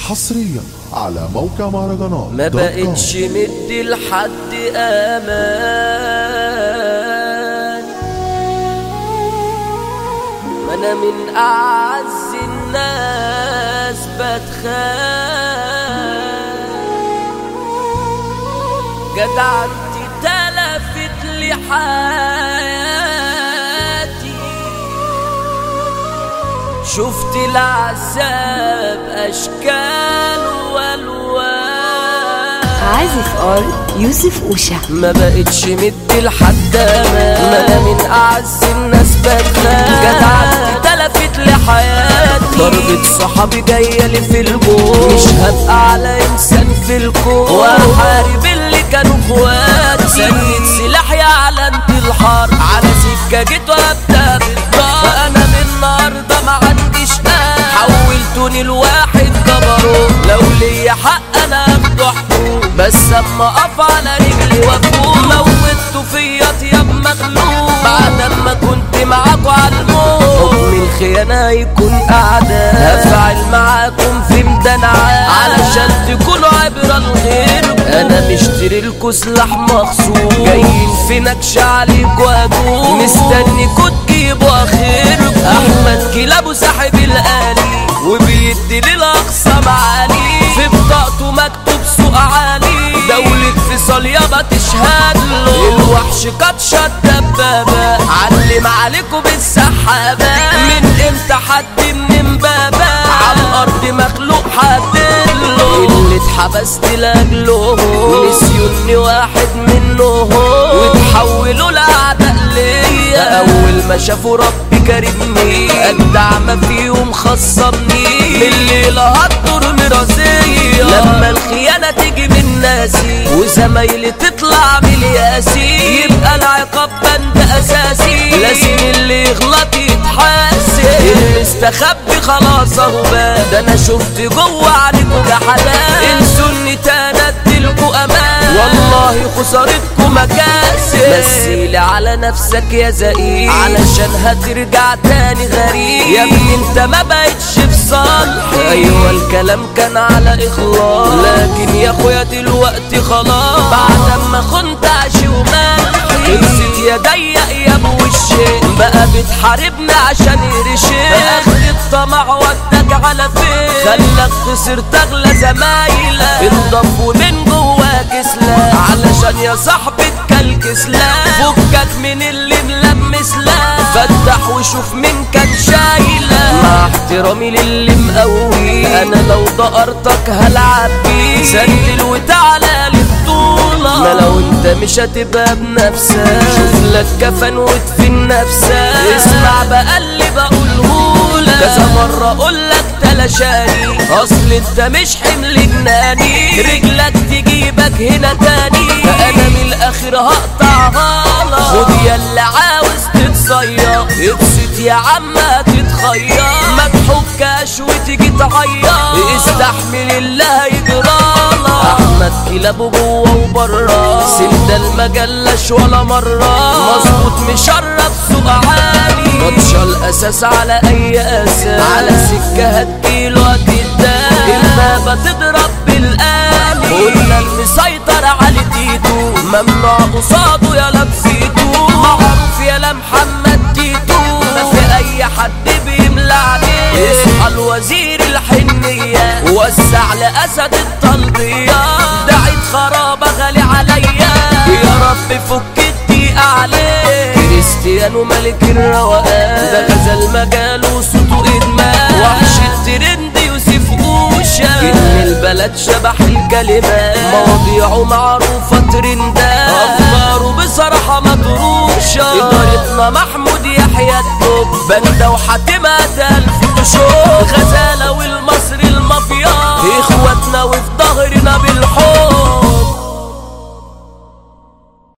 حصريا على موقع مهرجانات ما دوت كوم. بقتش مدي لحد امان ما انا من اعز الناس بتخان جدعنتي تلفت لي حياتي شفت العذاب اشكال والوان عازف ار يوسف اوشا ما بقتش مدي لحد امان ما انا من اعز الناس بتخان جدعنتي تلفت لحياتي ضربة صحابي جاية لي في الجون مش هبقى على انسان في الكون واحارب اللي كانوا اخواتي سنة سلاح يا علامة الحرب على سكة جيت وابدا بالضرب انا من النهارده ما عنديش قلب حولتوني لواحد جبروت لو ليا حق انا اخده حقوق بس اما اقف على رجلي وافوق موتوا فيا طياب مخلوق بعد ما كنت معاكوا على الموت حكم الخيانة يكون اعداء هفعل معاكم في ميدان عام علشان تكونوا عبرة لغيركم انا مشتري لكوا سلاح مخصوص جايين في نكش عليكوا هجوم مستنيكوا تجيبوا اخركم احمد كلابه ساحب الالي وبيدي للاقصى معالي في بطاقته مكتوب سوق عالي دولة فيصل يابا تشهد له الوحش قد شد دبابة علم عليكم بالسحابة من امتى حد من امبابة على الارض مخلوق حدله اللي اتحبست لاجله نسيوني واحد منهم وتحولوا لاعداء ليا اول ما شافوا ربي كرمني اجدع ما فيهم خصمني من الليله هتدور مرازيه لما الخيانه تيجي من ناسي وزمايلي تطلع من ياسي يبقى العقاب بند اساسي لازم اللي يغلط يتحاسب المستخبي خلاص اهو بان ده انا شفت جوه عليكوا جحدان انسوني تاني اديلكوا امان والله خسارتكوا مكاسب مثيلي على نفسك يا زقيق علشان هترجع تاني غريب يا ابني انت ما بقتش في صالحي ايوه الكلام كان على اخلاص لكن يا اخويا دلوقتي خلاص بعد ما خنت عشي ومالحي خلصت يا ضيق يا ابو الشيء بقى بتحاربني عشان يرشي اخر الطمع ودك على فين خلك خسرت اغلى زمايلك انضف ومن جواك سلاح علشان يا صاحبي تكلكس لا فكك من اللي ملمس لا فتح وشوف مين كان شايلة مع احترامي للي مقوي انا لو دقرتك هلعب بيه سندل وتعالى للبطولة ما لو انت مش هتبقى بنفسك شوف لك كفن وادفن نفسك اسمع بقى اللي بقولهولك كذا مرة اقولك تلاشاني اصل انت مش حمل جناني رجلك تجيبك هنا تاني انا من الاخر هقطعها لك خد يا اللي عاوز تتصير ابسط يا عم تتخير ما تحكاش وتيجي تعيط استحمل اللي هيجرالك احمد كلابه جوه وبره سند المجلش ولا مره مظبوط مشرف سوق عالي ماتشة الاساس على اي اساس على سكه هتجيله هتدان البابه تضرب بالآلي قلنا المسيطر على تيتو ممنوع قصاده يا لبسيتو معروف يا محمد تيتو ما في اي حد بيملى عليه اصحى الوزير الحنية وسع لأسد الطلبية دعيت خرابة غالي عليا يا رب فك الضيق عليه كريستيانو ملك الروقان ده غزل مجال وصوته ادمان وحش الترند يوسف اوشا ان البلد شبح الكلمات مواضيعه معروفة ترندات افكاره بصراحة مطروشة ادارتنا محمود يحيى التوب بندة وحاتمة الف تشوف غزالة